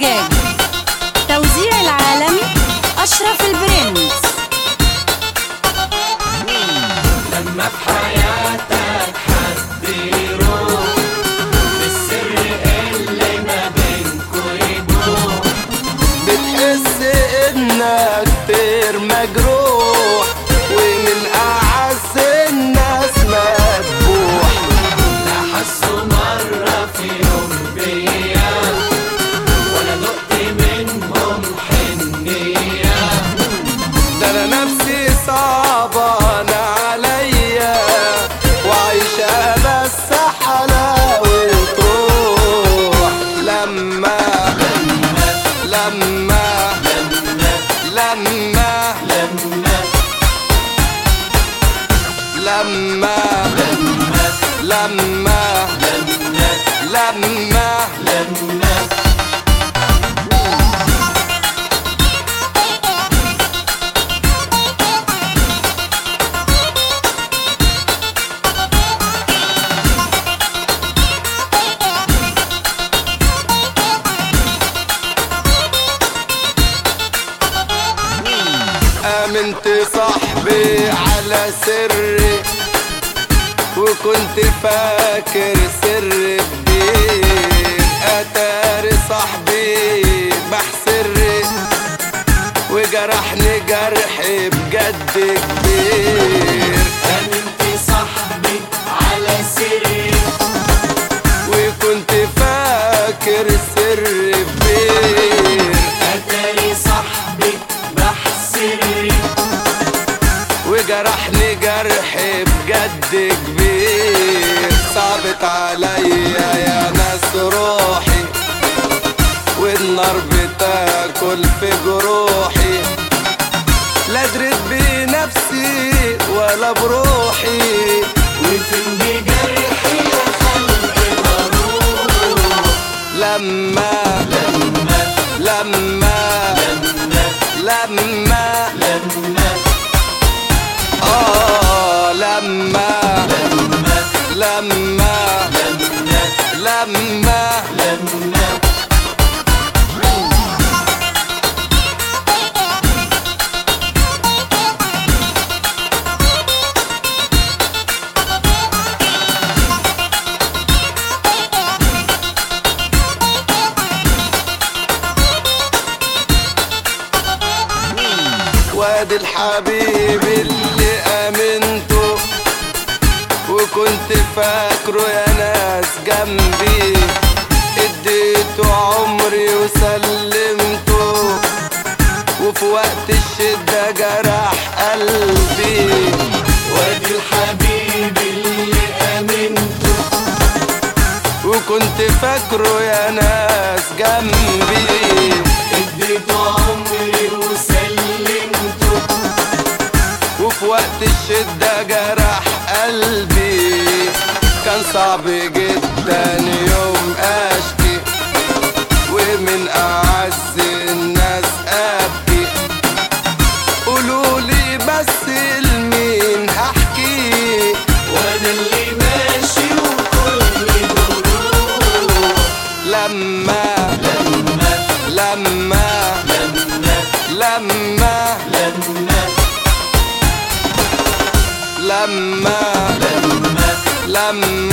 الدجاج توزيع العالمي أشرف البرنس لما في حياتك حد يروح بالسر اللي ما بينكوا يبوح بتحس انك طير مجروح ومن اعز الناس مذبوح لا حسوا مرة في يوم بيا ولا دقت منهم حنية ده انا نفسي صعبان عليا وعايشة بس حلاوة روح لما لما لما لما لما لما امنت صاحبي على سري وكنت فاكر سر كبير اتاري صاحبي بحسري وجرحني جرح بجد كبير امنت صاحبي على سري وكنت فاكر سر كبير اتاري صاحبي بحسري وجرحني جرح بجد كبير صعبت عليا يا ناس روحي والنار بتاكل في جروحي لا دريت بنفسي ولا بروحي وفين بجرحي يا خلق بروح لما لما لما لما لما اه لما لما لما لما وادي الحبيب اللي امنته وكنت فاكره يا ناس جنبي اديته عمري وسلمته وفي وقت الشدة جرح قلبي وادي الحبيب اللي امنته وكنت فاكره يا ناس جنبي اديته عمري وسلمته وفي وقت الشدة جرح قلبي كان صعب جدا يوم اشكي ومن اعز الناس ابكي قولولي بس لمين هحكي وانا اللي ماشي وكل دروح لما لما لما لما لما لما لما لما لما